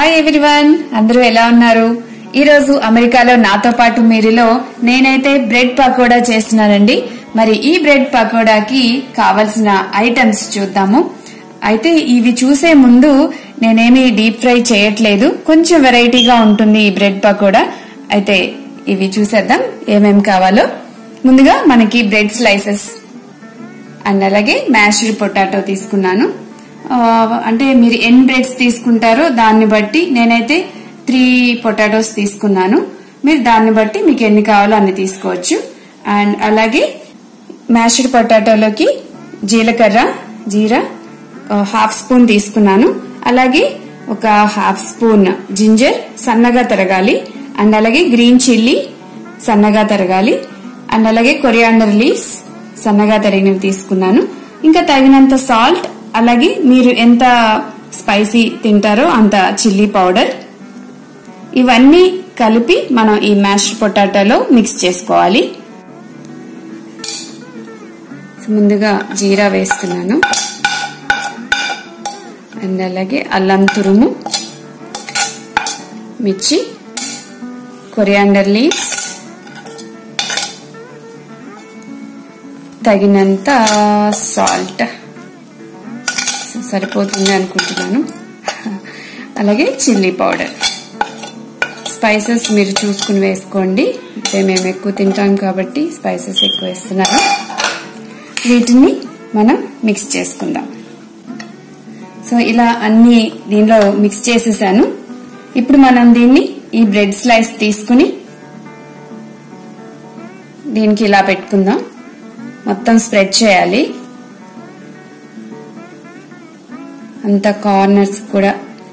hi everyone అందరూ ఎలా ఉన్నారు ఈ రోజు అమెరికాలో నాతో పాటు మీరులో నేనైతే బ్రెడ్ పకోడా చేస్తున్నానండి మరి ఈ బ్రెడ్ పకోడాకి కావలసిన ఐటమ్స్ చూద్దాము అయితే ఇవి చూసే ముందు నేనేమి డీప్ ఫ్రై చేయట్లేదు కొంచెం వెరైటీగా ఉంటుంది ఈ బ్రెడ్ పకోడా అయితే ఇవి చూసేద్దాం ఏమేం కావాలో ముందుగా మనకి బ్రెడ్ స్లైసెస్ అండ్ అలాగే మ్యాష్డ్ పొటాటో తీసుకున్నాను ఆ, అంటే మీరు ఎన్ని బ్రెడ్స్ తీసుకుంటారో దాన్ని బట్టి నేనైతే త్రీ పొటాటోస్ తీసుకున్నాను మీరు దాన్ని బట్టి మీకు ఎన్ని కావాలో అన్ని తీసుకోవచ్చు అండ్ అలాగే మ్యాష్డ్ పొటాటోలోకి జీలకర్ర జీరా హాఫ్ స్పూన్ తీసుకున్నాను అలాగే ఒక హాఫ్ స్పూన్ జింజర్ సన్నగా తరగాలి అండ్ అలాగే గ్రీన్ చిల్లీ సన్నగా తరగాలి అండ్ అలాగే కొరియాండర్ లీవ్స్ సన్నగా తరిగినవి తీసుకున్నాను ఇంకా తగినంత సాల్ట్ అలాగే మీరు ఎంత స్పైసీ తింటారో అంత చిల్లీ పౌడర్ ఇవన్నీ కలిపి మనం ఈ మ్యాష్డ్ పొటాటోలో మిక్స్ చేసుకోవాలి ముందుగా జీరా వేస్తున్నాను అండ్ అలాగే అల్లం తురుము మిర్చి కొరియాండర్ లీవ్స్ తగినంత సాల్ట్ సరిపోతుంది అనుకుంటున్నాను అలాగే చిల్లీ పౌడర్ స్పైసెస్ మీరు చూసుకుని వేసుకోండి అంటే మేము ఎక్కువ తింటాం కాబట్టి స్పైసెస్ ఎక్కువ వేస్తున్నాను వీటిని మనం మిక్స్ చేసుకుందాం సో ఇలా అన్ని దీనిలో మిక్స్ చేసేసాను ఇప్పుడు మనం దీన్ని ఈ బ్రెడ్ స్లైస్ తీసుకుని దీనికి ఇలా పెట్టుకుందాం మొత్తం స్ప్రెడ్ చేయాలి అంత కార్నర్స్ కూడా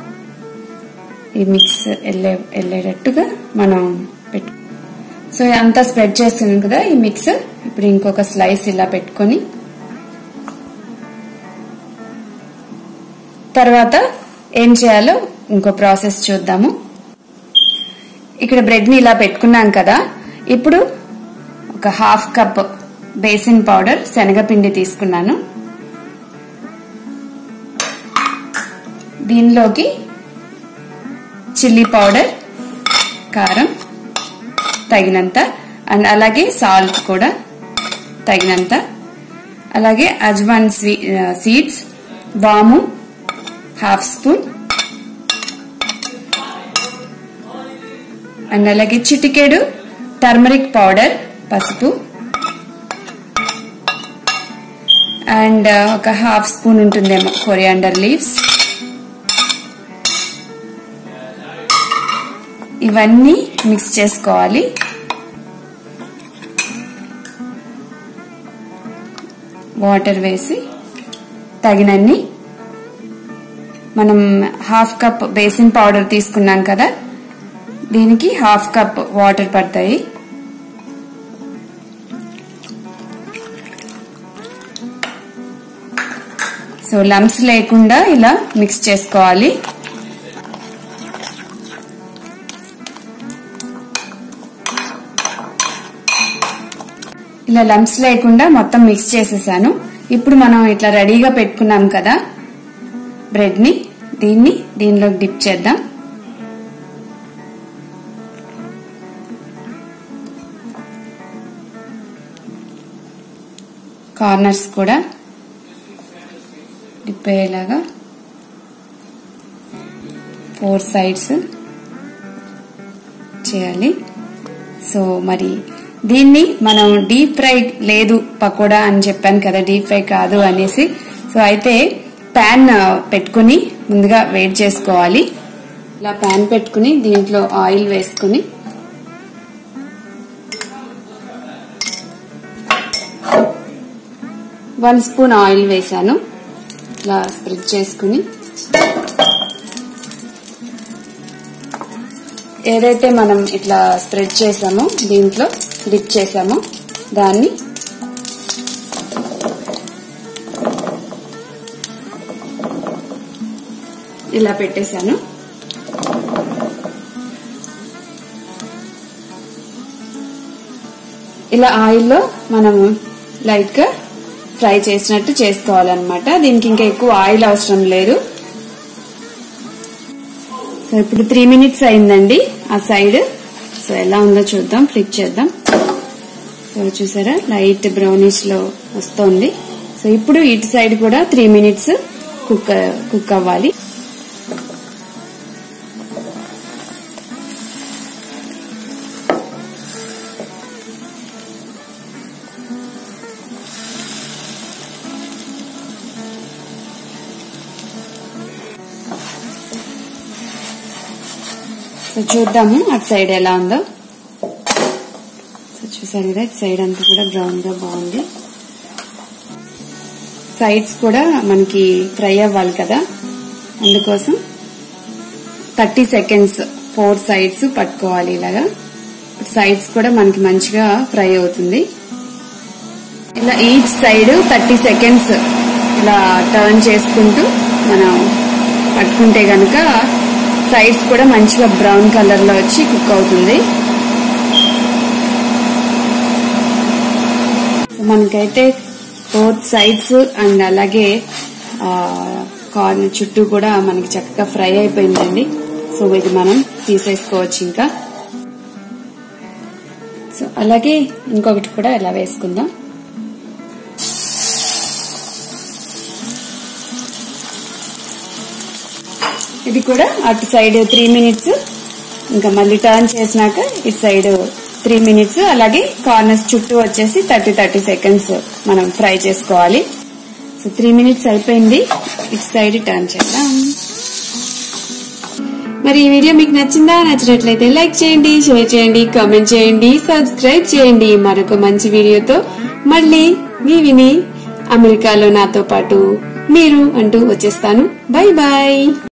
ఈ మిక్స్ వెళ్ళే వెళ్ళేటట్టుగా మనం పెట్టు సో అంతా స్ప్రెడ్ చేస్తున్నాం కదా ఈ మిక్స్ ఇప్పుడు ఇంకొక స్లైస్ ఇలా పెట్టుకొని తర్వాత ఏం చేయాలో ఇంకో ప్రాసెస్ చూద్దాము ఇక్కడ బ్రెడ్ ని ఇలా పెట్టుకున్నాం కదా ఇప్పుడు ఒక హాఫ్ కప్ బేసిన్ పౌడర్ శనగపిండి తీసుకున్నాను దీనిలోకి చిల్లీ పౌడర్ కారం తగినంత అండ్ అలాగే సాల్ట్ కూడా తగినంత అలాగే అజ్వాన్ సీడ్స్ వాము హాఫ్ స్పూన్ అండ్ అలాగే చిటికెడు టర్మరిక్ పౌడర్ పసుపు అండ్ ఒక హాఫ్ స్పూన్ ఉంటుందేమో కొరియాండర్ లీవ్స్ ఇవన్నీ మిక్స్ చేసుకోవాలి వాటర్ వేసి తగినన్ని మనం హాఫ్ కప్ బేసిన్ పౌడర్ తీసుకున్నాం కదా దీనికి హాఫ్ కప్ వాటర్ పడతాయి సో లంప్స్ లేకుండా ఇలా మిక్స్ చేసుకోవాలి ఇలా లంప్స్ లేకుండా మొత్తం మిక్స్ చేసేసాను ఇప్పుడు మనం ఇట్లా రెడీగా పెట్టుకున్నాం కదా బ్రెడ్ ని దీన్ని దీనిలో డిప్ చేద్దాం కార్నర్స్ కూడా డిప్ అయ్యేలాగా ఫోర్ సైడ్స్ చేయాలి సో మరి దీన్ని మనం డీప్ ఫ్రై లేదు పకోడా అని చెప్పాను కదా డీప్ ఫ్రై కాదు అనేసి సో అయితే ప్యాన్ పెట్టుకుని ముందుగా వేడి చేసుకోవాలి ఇలా ప్యాన్ పెట్టుకుని దీంట్లో ఆయిల్ వేసుకుని వన్ స్పూన్ ఆయిల్ వేసాను ఇలా స్ప్రెడ్ చేసుకుని ఏదైతే మనం ఇట్లా స్ప్రెడ్ చేసామో దీంట్లో డిప్ చేసామో దాన్ని ఇలా పెట్టేశాను ఇలా ఆయిల్లో మనము లైట్ గా ఫ్రై చేసినట్టు చేసుకోవాలన్నమాట దీనికి ఇంకా ఎక్కువ ఆయిల్ అవసరం లేదు సో సో ఇప్పుడు త్రీ మినిట్స్ అయిందండి ఆ సైడ్ సో ఎలా ఉందో చూద్దాం ఫ్లిప్ చేద్దాం సో చూసారా లైట్ బ్రౌనిష్ లో వస్తోంది సో ఇప్పుడు ఇటు సైడ్ కూడా త్రీ మినిట్స్ కుక్ కుక్ అవ్వాలి సో చూద్దాము అటు సైడ్ ఎలా ఉందో సో చూసారు కదా ఇటు సైడ్ అంతా కూడా బ్రౌన్ గా బాగుంది సైడ్స్ కూడా మనకి ఫ్రై అవ్వాలి కదా అందుకోసం థర్టీ సెకండ్స్ ఫోర్ సైడ్స్ పట్టుకోవాలి ఇలాగా సైడ్స్ కూడా మనకి మంచిగా ఫ్రై అవుతుంది ఇలా ఈచ్ సైడ్ థర్టీ సెకండ్స్ ఇలా టర్న్ చేసుకుంటూ మనం పట్టుకుంటే గనక సైడ్స్ కూడా మంచిగా బ్రౌన్ కలర్ లో వచ్చి కుక్ అవుతుంది సో మనకైతే బోత్ సైడ్స్ అండ్ అలాగే కార్న్ చుట్టూ కూడా మనకి చక్కగా ఫ్రై అయిపోయిందండి సో ఇది మనం తీసేసుకోవచ్చు ఇంకా సో అలాగే ఇంకొకటి కూడా ఇలా వేసుకుందాం ఇది కూడా అటు సైడ్ త్రీ మినిట్స్ ఇంకా మళ్ళీ టర్న్ చేసినాక ఇటు సైడ్ త్రీ మినిట్స్ అలాగే కార్నర్స్ చుట్టూ వచ్చేసి థర్టీ థర్టీ సెకండ్స్ మనం ఫ్రై చేసుకోవాలి సో త్రీ మినిట్స్ అయిపోయింది ఇటు సైడ్ టర్న్ చేద్దాం మరి ఈ వీడియో మీకు నచ్చిందా నచ్చినట్లయితే లైక్ చేయండి షేర్ చేయండి కామెంట్ చేయండి సబ్స్క్రైబ్ చేయండి మరొక మంచి వీడియోతో మళ్ళీ మీ విని అమెరికాలో నాతో పాటు మీరు అంటూ వచ్చేస్తాను బై బాయ్